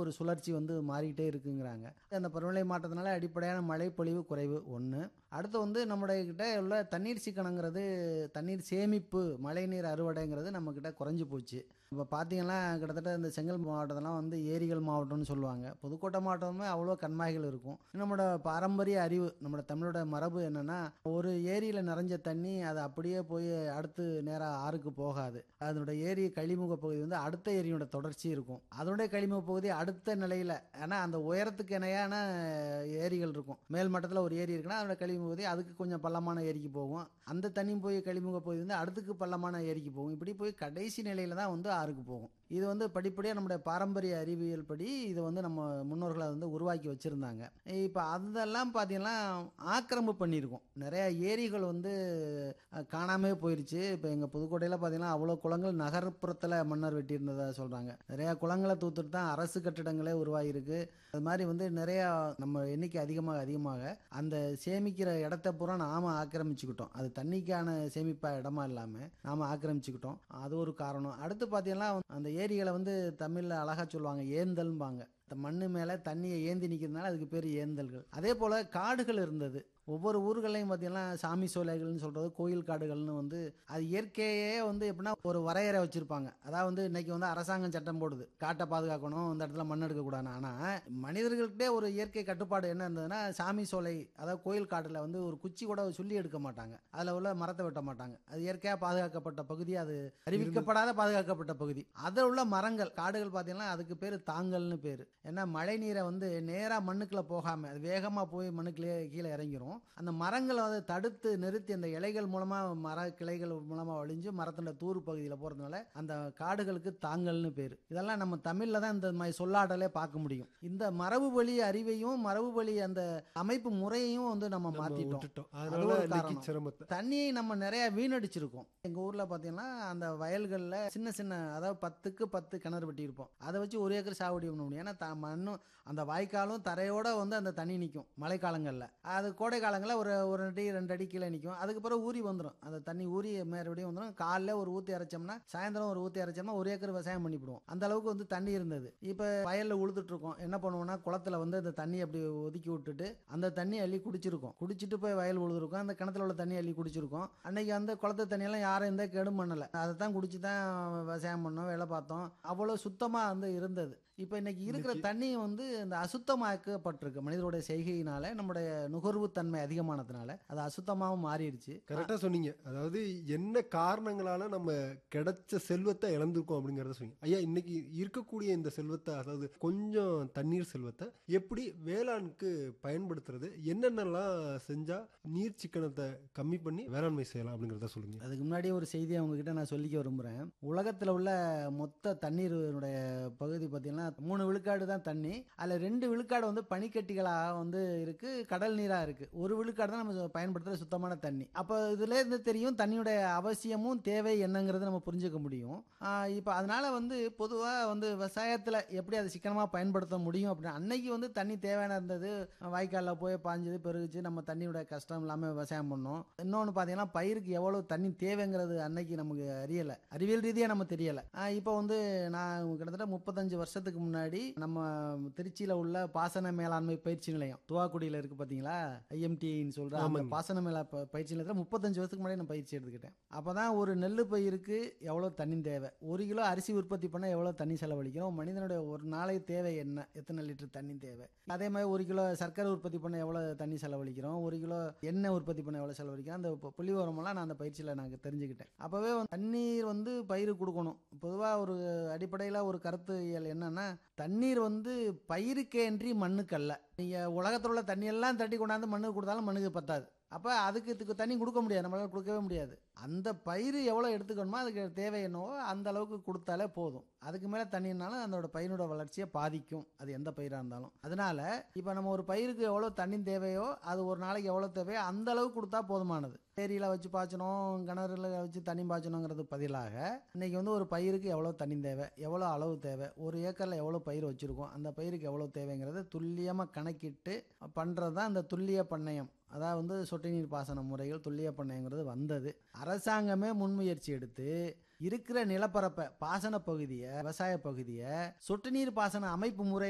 ஒரு சுழற்சி வந்து மாறிக்கிட்டே இருக்குங்கிறாங்க அந்த பருவநிலை மாற்றத்தினால அடிப்படையான மழைப்பொழிவு குறைவு ஒன்று அடுத்து வந்து நம்முடைய கிட்ட உள்ள தண்ணீர் சிக்கனங்கிறது தண்ணீர் சேமிப்பு மழைநீர் அறுவடைங்கிறது நம்ம கிட்ட குறைஞ்சு போச்சு இப்போ பார்த்தீங்கன்னா கிட்டத்தட்ட இந்த செங்கல் மாவட்டத்தெல்லாம் வந்து ஏரிகள் மாவட்டம்னு சொல்லுவாங்க புதுக்கோட்டை மாவட்டமே அவ்வளோ கண்மாய்கள் இருக்கும் நம்மளோட பாரம்பரிய அறிவு நம்மளோட தமிழோட மரபு என்னன்னா ஒரு ஏரியில் நிறைஞ்ச தண்ணி அது அப்படியே போய் அடுத்து நேராக ஆறுக்கு போகாது அதனுடைய ஏரி கழிமுக பகுதி வந்து அடுத்த ஏரியோட தொடர்ச்சி இருக்கும் அதனுடைய கழிமுக பகுதி அடுத்த நிலையில் ஏன்னா அந்த உயரத்துக்கு இணையான ஏரிகள் இருக்கும் மேல் மட்டத்தில் ஒரு ஏரி இருக்குன்னா அதோட கழிமுக பகுதி அதுக்கு கொஞ்சம் பள்ளமான ஏரிக்கு போகும் அந்த தண்ணி போய் கழிமுக பகுதி வந்து அடுத்துக்கு பள்ளமான ஏரிக்கு போகும் இப்படி போய் கடைசி நிலையில தான் வந்து ஆறுக்கு போகும் இது வந்து படிப்படியாக நம்முடைய பாரம்பரிய அறிவியல் படி இது வந்து நம்ம முன்னோர்களை வந்து உருவாக்கி வச்சுருந்தாங்க இப்போ அதெல்லாம் பார்த்தீங்கன்னா ஆக்கிரமிப்பு பண்ணியிருக்கோம் நிறையா ஏரிகள் வந்து அஹ், காணாமே போயிருச்சு இப்போ எங்கள் புதுக்கோட்டையில் பார்த்தீங்கன்னா அவ்வளோ குளங்கள் நகர்ப்புறத்தில் மன்னர் வெட்டியிருந்ததா சொல்கிறாங்க நிறையா குளங்களை தூத்துட்டு தான் அரசு கட்டிடங்களே உருவாகிருக்கு அது மாதிரி வந்து நிறையா நம்ம எண்ணிக்கை அதிகமாக அதிகமாக அந்த சேமிக்கிற இடத்த பூரா நாம ஆக்கிரமிச்சுக்கிட்டோம் அது தண்ணிக்கான சேமிப்பா இடமா இல்லாமல் நாம ஆக்கிரமிச்சுக்கிட்டோம் அது ஒரு காரணம் அடுத்து பார்த்தீங்கன்னா அந்த ஏரிகளை வந்து தமிழில் அழகா சொல்லுவாங்க ஏந்தல்பாங்க இந்த மண்ணு மேலே தண்ணியை ஏந்தி நிற்கிறதுனால அதுக்கு பேர் ஏந்தல்கள் அதே போல் காடுகள் இருந்தது ஒவ்வொரு ஊர்களையும் பார்த்தீங்கன்னா சாமி சோலைகள்னு சொல்கிறது கோயில் காடுகள்னு வந்து அது இயற்கையே வந்து எப்படின்னா ஒரு வரையறை வச்சுருப்பாங்க அதாவது வந்து இன்னைக்கு வந்து அரசாங்கம் சட்டம் போடுது காட்டை பாதுகாக்கணும் இந்த இடத்துல மண் எடுக்கக்கூடாது ஆனால் மனிதர்கள்கிட்டே ஒரு இயற்கை கட்டுப்பாடு என்ன இருந்ததுன்னா சாமி சோலை அதாவது கோயில் காட்டில் வந்து ஒரு குச்சி கூட சொல்லி எடுக்க மாட்டாங்க அதில் உள்ள மரத்தை வெட்ட மாட்டாங்க அது இயற்கையாக பாதுகாக்கப்பட்ட பகுதி அது அறிவிக்கப்படாத பாதுகாக்கப்பட்ட பகுதி அதில் உள்ள மரங்கள் காடுகள் பார்த்தீங்கன்னா அதுக்கு பேர் தாங்கல்னு பேர் ஏன்னா மழை நீரை வந்து நேராக மண்ணுக்குள்ள போகாமல் அது வேகமாக போய் மண்ணுக்குள்ளே கீழே இறங்கிரும் அந்த மரங்களை வந்து தடுத்து நிறுத்தி அந்த இலைகள் மூலமாக மர கிளைகள் மூலமாக வழிஞ்சு மரத்தோட தூர் பகுதியில் போகிறதுனால அந்த காடுகளுக்கு தாங்கல்னு பேர் இதெல்லாம் நம்ம தமிழில் தான் இந்த மாதிரி சொல்லாடலே பார்க்க முடியும் இந்த மரபு வழி அறிவையும் மரபு வழி அந்த அமைப்பு முறையையும் வந்து நம்ம மாற்றிட்டோம் விட்டுட்டோம் அது அதனால ஒரு இன்னைக்கு காரணம். சிரமத்தை தண்ணியை நம்ம நிறைய வீணடிச்சிருக்கோம் எங்க ஊர்ல பாத்தீங்கன்னா அந்த வயல்கள்ல சின்ன சின்ன அதாவது பத்துக்கு பத்து கிணறு வெட்டியிருப்போம் அதை வச்சு ஒரு ஏக்கர் சாகுபடி பண்ண முடியும் ஏன்னா த- மண்ணும் அந்த வாய்க்காலும் தரையோட வந்து அந்த தண்ணி நிற்கும் மழைக்காலங்களில் அது கோடை காலங்களில் ஒரு ஒரு அடி ரெண்டு அடி கீழே நிற்கும் அதுக்கு பிறகு ஊறி வந்துடும் அந்த தண்ணி ஊறி மறுபடியும் வந்துடும் காலைல ஒரு ஊற்றி இறைச்சோம்னா சாயந்தரம் ஒரு ஊற்றி இறைச்சோம்னா ஒரு ஏக்கர் விவசாயம் பண்ணிவிடுவோம் அந்த அளவுக்கு வந்து தண்ணி இருந்தது இப்போ வயலில் உழுதுட்டு இருக்கோம் என்ன பண்ணுவோம்னா குளத்துல வந்து அந்த தண்ணி அப்படி ஒதுக்கி விட்டுட்டு அந்த தண்ணி அள்ளி குடிச்சிருக்கோம் குடிச்சிட்டு போய் வயல் உழுதுருக்கோம் அந்த கிணத்துல உள்ள தண்ணி அள்ளி குடிச்சிருக்கோம் அன்னைக்கு அந்த குளத்து தண்ணியெல்லாம் யாரும் எந்த கெடும் பண்ணல அதை தான் குடிச்சு தான் விவசாயம் பண்ணோம் வேலை பார்த்தோம் அவ்வளோ சுத்தமாக வந்து இருந்தது இப்போ இன்னைக்கு இருக்கிற தண்ணி வந்து இந்த அசுத்தமாக்கப்பட்டிருக்கு மனிதனுடைய செய்கையினால நம்முடைய நுகர்வு தன்மை அதிகமானதுனால அது அசுத்தமாகவும் மாறிடுச்சு கரெக்டா சொன்னீங்க அதாவது என்ன காரணங்களால நம்ம கிடைச்ச செல்வத்தை இழந்திருக்கோம் அப்படிங்கறத சொன்னீங்க ஐயா இன்னைக்கு இருக்கக்கூடிய இந்த செல்வத்தை அதாவது கொஞ்சம் தண்ணீர் செல்வத்தை எப்படி வேளாண்க்கு பயன்படுத்துறது என்னென்னலாம் செஞ்சா நீர் சிக்கனத்தை கம்மி பண்ணி வேளாண்மை செய்யலாம் அப்படிங்கறத சொல்லுங்க அதுக்கு முன்னாடி ஒரு செய்தியை உங்ககிட்ட நான் சொல்லிக்க விரும்புகிறேன் உலகத்தில் உள்ள மொத்த தண்ணீருடைய பகுதி பார்த்தீங்கன்னா மூணு விழுக்காடு தான் தண்ணி அதில் ரெண்டு விழுக்காடு வந்து பனிக்கட்டிகளாக வந்து இருக்கு கடல் நீராக இருக்கு ஒரு விழுக்காடு தான் நம்ம பயன்படுத்துகிற சுத்தமான தண்ணி அப்போ இதுல இருந்து தெரியும் தண்ணியுடைய அவசியமும் தேவை என்னங்கிறது நம்ம புரிஞ்சுக்க முடியும் இப்போ அதனால வந்து பொதுவாக வந்து விவசாயத்தில் எப்படி அதை சிக்கனமாக பயன்படுத்த முடியும் அப்படின்னு அன்னைக்கு வந்து தண்ணி தேவையான இருந்தது வாய்க்காலில் போய் பாஞ்சது பெருகுச்சு நம்ம தண்ணியோட கஷ்டம் இல்லாமல் விவசாயம் பண்ணோம் இன்னொன்று பார்த்தீங்கன்னா பயிருக்கு எவ்வளோ தண்ணி தேவைங்கிறது அன்னைக்கு நமக்கு அறியலை அறிவியல் ரீதியாக நம்ம தெரியலை இப்போ வந்து நான் கிட்டத்தட்ட முப்பத்தஞ்சு வருஷத்துக்கு முன்னாடி நம்ம திருச்சியில் உள்ள பாசன மேலாண்மை பயிற்சி நிலையம் துவாக்குடியில் இருக்கு பார்த்தீங்களா ஐஎம்டின்னு சொல்கிற அந்த ஆமாங்க. பாசன மேலா ப- பயிற்சி நிலையத்தில் முப்பத்தஞ்சு வருஷத்துக்கு முன்னாடி நான் பயிற்சி எடுத்துக்கிட்டேன் அப்போ தான் ஒரு நெல் பயிருக்கு எவ்வளோ தண்ணி தேவை ஒரு கிலோ அரிசி உற்பத்தி பண்ண எவ்வளோ தண்ணி செலவழிக்கிறோம் மனிதனுடைய ஒரு நாளைக்கு தேவை என்ன எத்தனை லிட்டர் தண்ணி தேவை அதே மாதிரி ஒரு கிலோ சர்க்கரை உற்பத்தி பண்ண எவ்வளோ தண்ணி செலவழிக்கிறோம் ஒரு கிலோ எண்ணெய் உற்பத்தி பண்ண எவ்வளோ செலவழிக்கிறோம் அந்த பு- புள்ளி உரமெல்லாம் நான் அந்த பயிற்சியில் நான் தெரிஞ்சுக்கிட்டேன் அப்போவே வந்து தண்ணீர் வந்து பயிர் கொடுக்கணும் பொதுவாக ஒரு அடிப்படையில் ஒரு கருத்து இயல் என்னன்னா தண்ணீர் வந்து பயிருக்கேன்றி மண்ணுக்கல்ல நீங்கள் உலகத்தில் உள்ள தண்ணியெல்லாம் தட்டி கொண்டாந்து மண்ணுக்கு கொடுத்தாலும் மண்ணுக்கு பத்தாது அப்போ அதுக்கு இதுக்கு தண்ணி கொடுக்க முடியாது நம்மளால கொடுக்கவே முடியாது அந்த பயிர் எவ்வளோ எடுத்துக்கணுமோ அதுக்கு தேவை என்னவோ அந்த அளவுக்கு கொடுத்தாலே போதும் அதுக்கு மேலே தண்ணினாலும் அதோட பயிரோட வளர்ச்சியை பாதிக்கும் அது எந்த பயிராக இருந்தாலும் அதனால இப்போ நம்ம ஒரு பயிருக்கு எவ்வளோ தண்ணி தேவையோ அது ஒரு நாளைக்கு எவ்வளோ தேவையோ அந்த அளவுக்கு கொடுத்தா போதுமானது ஏரியில் வச்சு பாய்ச்சணும் கிணறுல வச்சு தண்ணி பாய்ச்சணுங்கிறது பதிலாக இன்னைக்கு வந்து ஒரு பயிருக்கு எவ்வளோ தண்ணி தேவை எவ்வளோ அளவு தேவை ஒரு ஏக்கரில் எவ்வளோ பயிர் வச்சுருக்கோம் அந்த பயிருக்கு எவ்வளோ தேவைங்கிறத துல்லியமாக கணக்கிட்டு பண்ணுறது தான் இந்த துல்லிய பண்ணையம் அதாவது வந்து சொட்டு நீர் பாசன முறைகள் துல்லிய பண்ணையங்கிறது வந்தது அரசாங்கமே முன்முயற்சி எடுத்து இருக்கிற நிலப்பரப்பை பாசன பகுதியை விவசாய பகுதியை சொட்டு நீர் பாசன அமைப்பு முறை